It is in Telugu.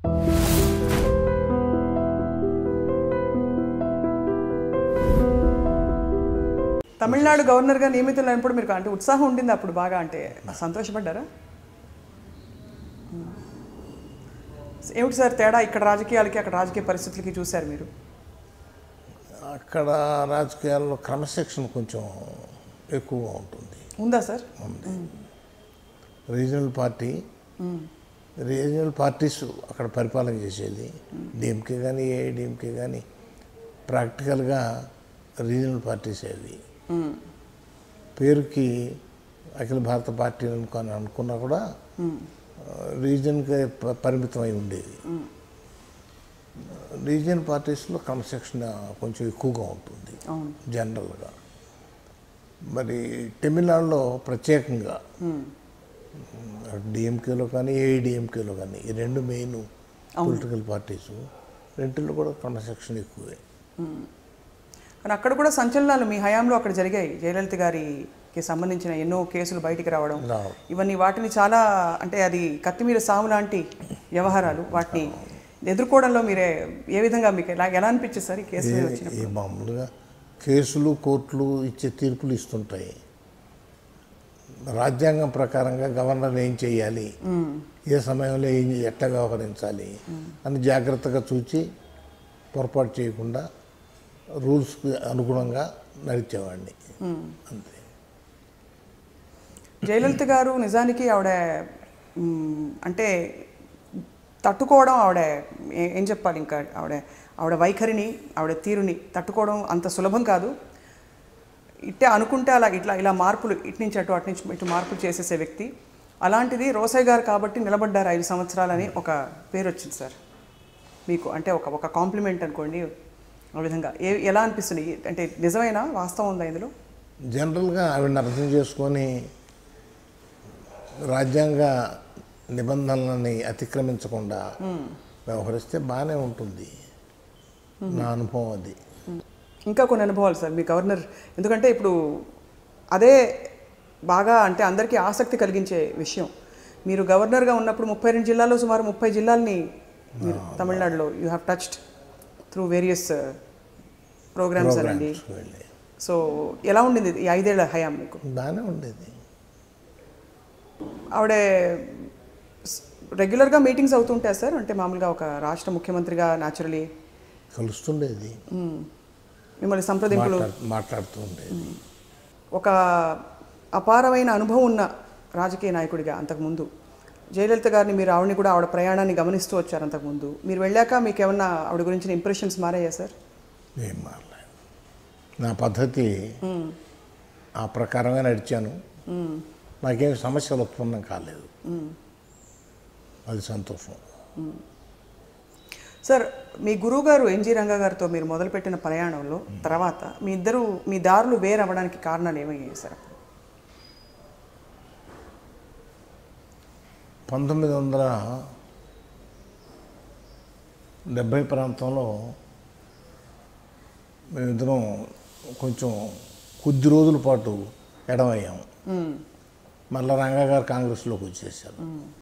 తమిళనాడు గవర్నర్గా నియమితులైనప్పుడు మీరు అంటే ఉత్సాహం ఉండింది అప్పుడు బాగా అంటే సంతోషపడ్డారా మ్మ్. ఏమిటి సార్ తేడా ఇక్కడ రాజకీయాలకి అక్కడ రాజకీయ పరిస్థితులకి చూశారు మీరు అక్కడ రాజకీయాల్లో క్రమశిక్షణ కొంచెం ఎక్కువగా ఉంటుంది ఉందా సార్ ఉంది రీజనల్ పార్టీ రీజనల్ పార్టీస్ అక్కడ పరిపాలన చేసేది డిఎంకే కానీ ఏఐడిఎంకే కానీ ప్రాక్టికల్గా రీజనల్ పార్టీస్ అవి పేరుకి అఖిల భారత పార్టీ అనుకొని అనుకున్నా కూడా రీజన్కి ప- పరిమితమై ఉండేది రీజియన్ పార్టీస్లో క్రమశిక్షణ కొంచెం ఎక్కువగా ఉంటుంది అవును జనరల్గా మరి తమిళనాడులో ప్రత్యేకంగా డిఎంకేలో కానీ ఏఐడిఎంకేలో కానీ ఈ రెండు మెయిన్ పొలిటికల్ పార్టీస్ రెంటిల్లో కూడా క్రమశిక్షణ ఎక్కువే కానీ అక్కడ కూడా సంచలనాలు మీ హయాంలో అక్కడ జరిగాయి జయలలిత గారికి సంబంధించిన ఎన్నో కేసులు బయటికి రావడం రావడం. ఇవన్నీ వాటిని చాలా అంటే అది కత్తిమీర సాము లాంటి వ్యవహారాలు వాటిని ఎదుర్కోవడంలో మీరే ఏ విధంగా మీకు ఎలా ఎలా అనిపించింది సార్ ఈ కేసు మీద వచ్చిన ఈ మామూలుగా కేసులు కోర్టులు ఇచ్చే తీర్పులు ఇస్తుంటాయి రాజ్యాంగం ప్రకారంగా గవర్నర్ ఏం చేయాలి ఏ సమయంలో ఏం ఎట్లా వ్యవహరించాలి అని జాగ్రత్తగా చూచి పొరపాటు చేయకుండా రూల్స్కి అనుగుణంగా నడిచేవాడిని అంతే జయలలిత గారు నిజానికి ఆవిడ మ్, అంటే తట్టుకోవడం ఆవిడ ఏ- ఏం చెప్పాలి ఇంకా ఆవిడ ఆవిడ వైఖరిని ఆవిడ తీరుని తట్టుకోవడం అంత సులభం కాదు ఇట్టే అనుకుంటే అలా ఇట్లా ఇలా మార్పులు ఇటు నుంచి అటు అటు నుంచి ఇటు మార్పులు చేసేసే వ్యక్తి అలాంటిది రోసయ్య గారు కాబట్టి నిలబడ్డారు ఐదు సంవత్సరాలని ఒక పేరు వచ్చింది సార్ మీకు అంటే ఒక ఒక కాంప్లిమెంట్ అనుకోండి ఆ విధంగా ఏ ఎలా అనిపిస్తుంది అంటే నిజమైన వాస్తవం ఉందా ఇందులో జనరల్గా ఆవిడని అర్థం చేసుకొని రాజ్యాంగ నిబంధనలని అతిక్రమించకుండా వ్యవహరిస్తే బాగానే ఉంటుంది నా అనుభవం అది ఇంకా కొన్ని అనుభవాలు సార్ మీ గవర్నర్ ఎందుకంటే ఇప్పుడు అదే బాగా అంటే అందరికీ ఆసక్తి కలిగించే విషయం మీరు గవర్నర్గా ఉన్నప్పుడు ముప్పై రెండు జిల్లాల్లో సుమారు ముప్పై జిల్లాల్ని మీరు తమిళనాడులో you have touched through various programs అనండి ప్రోగ్రామ్స్కి వెళ్ళి సో ఎలా ఉండింది ఈ ఐదేళ్ల హయాం మీకు బాగానే ఉండేది ఆవిడ రెగ్యులర్గా మీటింగ్స్ అవుతుంటాయి సార్ అంటే మామూలుగా ఒక రాష్ట్ర ముఖ్యమంత్రిగా న్యాచురలీ కలుస్తుండేది మిమ్మల్ని సంప్రదింపులు మాట్లాడు మాట్లాడుతూ ఉండేది ఒక అపారమైన అనుభవం ఉన్న రాజకీయ నాయకుడిగా అంతకుముందు జయలలిత గారిని మీరు ఆవిడని కూడా ఆవిడ ప్రయాణాన్ని గమనిస్తూ వచ్చారు అంతకుముందు మీరు వెళ్ళాక మీకు ఏమన్నా ఆవిడ గురించిన ఇంప్రెషన్స్ మారాయా సార్ ఏం మారలేదు నా పద్ధతి ఆ ప్రకారంగా నడిచాను నాకేం సమస్యలు ఉత్పన్నం కాలేదు అది సంతోషం సార్ మీ గురువు గారు ఎన్జి రంగా గారితో మీరు మొదలుపెట్టిన ప్రయాణంలో తర్వాత మీ ఇద్దరు మీ దారులు వేరవ్వడానికి కారణాలు ఏమయ్యాయి సార్ పంతొమ్మిది వందల డెబ్భై ప్రాంతంలో మేమిద్దరం కొంచెం కొద్ది రోజుల పాటు ఎడమయ్యాము మళ్ళా రంగా గారు కాంగ్రెస్లోకి వచ్చేసారు